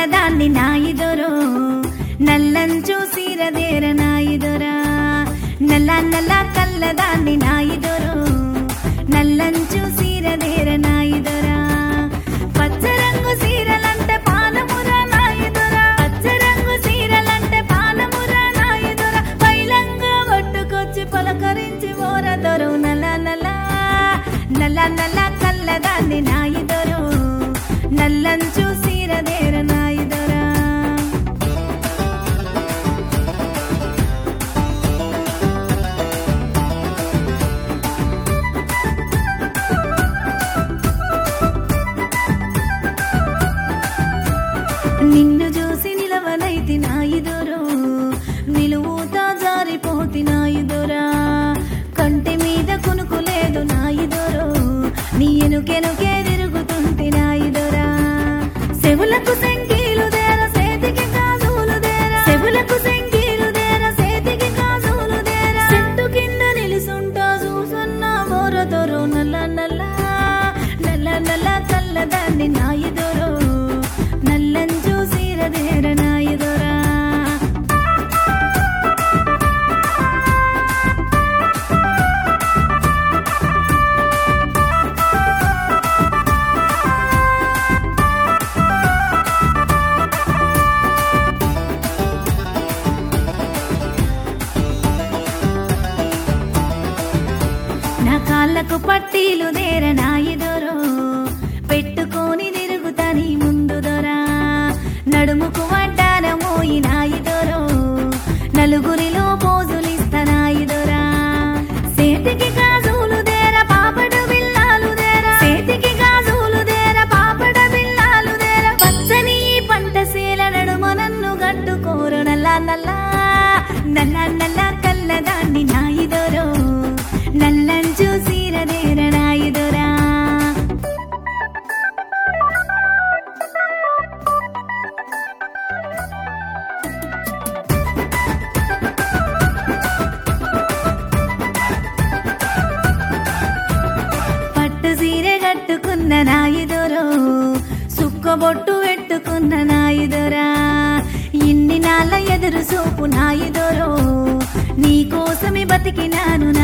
కల్లదాన్ని నాయిదొరో నల్లంచు సీరదేర నాయిదొరా నల్ల నల్ల కల్లదాన్ని నాయిదొరో నల్లంచు సీరదేర నాయిదొరా పచ్చరంగు సీరలంటే పానమురా నాయిదొరా పచ్చరంగు సీరలంటే పానమురా నాయిదొరా పైలంగా పట్టుకొచ్చి పలకరించి ఓరదొరు నల్ల నల్ల నల్ల నల్ల కల్లదాన్ని నాయిదొరు నల్లంచు సీరదేర నాయిదొరా నిన్ను చూసి నిలవనైతి నాయిదొరు నిలువుతా జారిపోతి నాయిదొరా కంటి మీద కునుకు లేదు నాయిదొరు నీ ఎనుకెనుకే తిరుగుతుంటి నాయిదొరా సెవులకు సెంకీలు దేర సేతికి గాజులు దేర సెవులకు సెంకీలు దేర సేతికి గాజులు దేర చెట్టు కింద నిలుసుంటా చూసన్న బోరదొరు నల్ల నల్ల నల్ల నల్ల కల్లదాన్ని నాయిదొరు నల్లంచు సీరదేర నాయిదొరా నా కాళ్ళకు పట్టీలు దేర నాయిదొరో పెట్టుకొని తిరుగుతని ముందు దొరా నడుముకు వడ్డాన మోయి నాయిదొరో నలుగురిలో పోజులిస్తనాయిదొరా సేతికి గాజులు దేర పాపడు బిల్లాలు దేర సేతికి గాజులు దేర పాపడ బిల్లాలు దేర పచ్చని ఈ పంట శీల నడుమ నన్ను గట్టుకోరు నల్ల నల్ల నల్ల నల్ల కల్లదాన్ని నాయిదొరో నల్లంచు సీరదేర నాయిదొరా పట్టు సీరె కట్టుకున్న నాయిదొరో సుక్కబొట్టు పెట్టుకున్న నాయిదొరా ఇన్ని నాళ్ళ ఎదురు సోపు నాయిదొరో నీ కోసమే బతికినాను